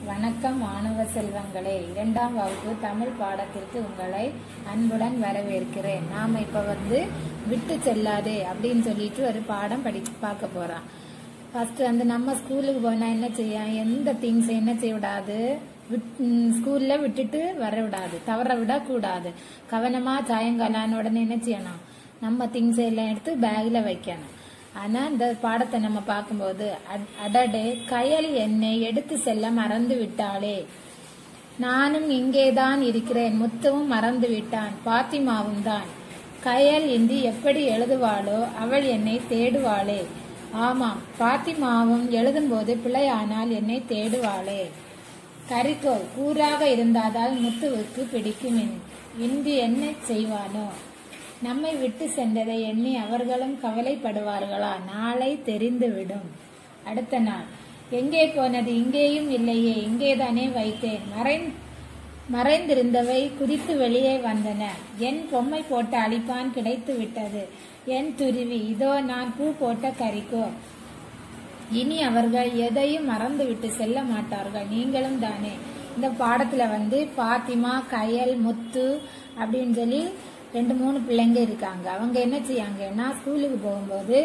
வணக்கம் மாணவ செல்வங்களே இரண்டாம் வகுப்பு தமிழ் பாடத்திற்கு உங்களை அன்புடன் வரவேற்கிறேன் நாம இப்ப வந்து விட்டு செல்லாதே அப்படின்னு சொல்லிட்டு ஒரு பாடம் படி பார்க்க போறோம் ஃபர்ஸ்ட் வந்து நம்ம ஸ்கூலுக்கு போனா என்ன செய்ய எந்த திங்ஸ் என்ன செய்ய விடாது விட்- ம், ஸ்கூல்ல விட்டுட்டு வர விடாது தவற விடக்கூடாது கவனமா சாயங்காலான உடனே என்ன செய்யணும் நம்ம திங்ஸ் எல்லாம் எடுத்து பேக்ல வைக்கணும் ஆனா இந்த பாடத்தை நம்ம பார்க்கும்போது அட்- அடடே கயல் என்னை எடுத்து செல்ல மறந்து விட்டாளே நானும் இங்கேதான் இருக்கிறேன் முத்துவும் மறந்து விட்டான் பாத்திமாவும் தான் கயல் இன்றி எப்படி எழுதுவாளோ அவள் என்னை தேடுவாளே ஆமாம் பாத்திமாவும் எழுதும்போது பிழையானால் என்னை தேடுவாளே கரிக்கோல் கூறாக இருந்தாதால் முத்துவுக்கு பிடிக்கும் என்- இன்று என்ன செய்வானோ நம்மை விட்டு சென்றதை எண்ணி அவர்களும் கவலைப்படுவார்களா நாளை தெரிந்துவிடும் அடுத்த நாள் எங்கே போனது இங்கேயும் இல்லையே இங்கேதானே வைத்தேன் மறைந் மறைந்திருந்தவை குதித்து வெளியே வந்தன என் பொம்மை போட்ட அழிப்பான் கிடைத்து விட்டது என் துருவி இதோ நான் பூ போட்ட கரிக்கோ இனி அவர்கள் எதையும் மறந்துவிட்டு செல்ல மாட்டார்கள் நீங்களும் தானே இந்த பாடத்துல வந்து பாத்திமா கயல் முத்து அப்படின்னு சொல்லி ரெண்டு மூணு பிள்ளைங்க இருக்காங்க அவங்க என்ன செய்யாங்கன்னா ஸ்கூலுக்கு போகும்போது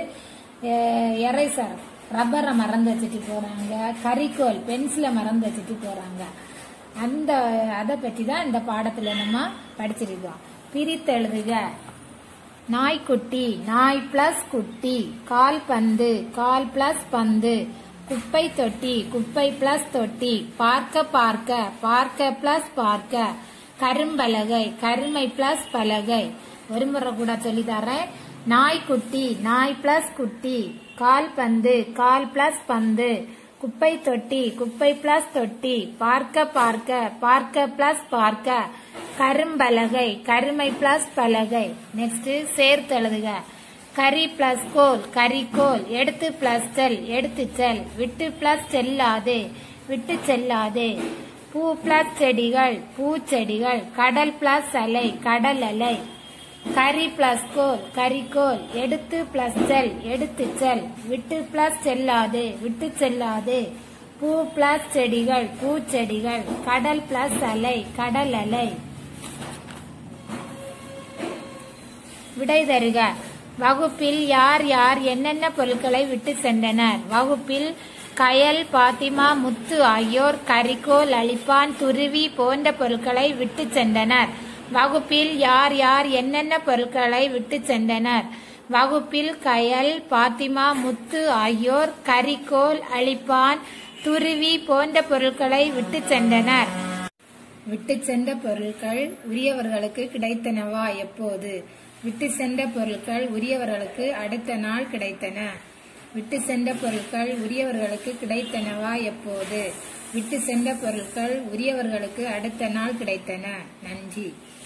எரேசர் ரப்பரை மறந்து வச்சுட்டு போறாங்க கரிக்கோல் பென்சிலை மறந்து வச்சுட்டு போறாங்க அந்த அதை பற்றி தான் இந்த பாடத்துல நம்ம படிச்சிருக்கோம் பிரித்தெழுதுக நாய்க்குட்டி நாய் பிளஸ் குட்டி கால் பந்து கால் பிளஸ் பந்து குப்பை தொட்டி குப்பை பிளஸ் தொட்டி பார்க்க பார்க்க பார்க்க பிளஸ் பார்க்க கரும்பலகை கருமை பிளஸ் பலகை ஒரு முறை கூட சொல்லி தரேன் நாய்க்குட்டி நாய் பிளஸ் குட்டி கால் பந்து கால் பிளஸ் பந்து குப்பை தொட்டி குப்பை பிளஸ் தொட்டி பார்க்க பார்க்க பார்க்க பிளஸ் பார்க்க கரும்பலகை கருமை பிளஸ் பலகை நெக்ஸ்ட் சேர்த்து எழுதுக கரி பிளஸ் கோல் கரிக்கோல் எடுத்து பிளஸ் செல் எடுத்து செல் விட்டு பிளஸ் செல்லாதே விட்டு செல்லாதே பூ பிளஸ் செடிகள் பூச்செடிகள் கடல் பிளஸ் அலை கடல் அலை கரி பிளஸ் கோல் கரிக்கோல் எடுத்து பிளஸ் செல் எடுத்து செல் விட்டு பிளஸ் செல்லாதே விட்டு செல்லாதே பூ பிளஸ் செடிகள் பூச்செடிகள் கடல் பிளஸ் அலை கடல் அலை விடை தருக வகுப்பில் யார் யார் என்னென்ன பொருட்களை விட்டு சென்றனர் வகுப்பில் கயல் பாத்திமா முத்து ஆகியோர் கரிக்கோல் அழிப்பான் துருவி போன்ற பொருட்களை விட்டு சென்றனர் வகுப்பில் யார் யார் என்னென்ன பொருட்களை விட்டு சென்றனர் வகுப்பில் கயல் பாத்திமா முத்து ஆகியோர் கரிக்கோல் அழிப்பான் துருவி போன்ற பொருட்களை விட்டு சென்றனர் விட்டு சென்ற பொருட்கள் உரியவர்களுக்கு கிடைத்தனவா எப்போது விட்டு சென்ற பொருட்கள் உரியவர்களுக்கு அடுத்த நாள் கிடைத்தன விட்டு சென்ற பொருட்கள் உரியவர்களுக்கு கிடைத்தனவா எப்போது விட்டு சென்ற பொருட்கள் உரியவர்களுக்கு அடுத்த நாள் கிடைத்தன நன்றி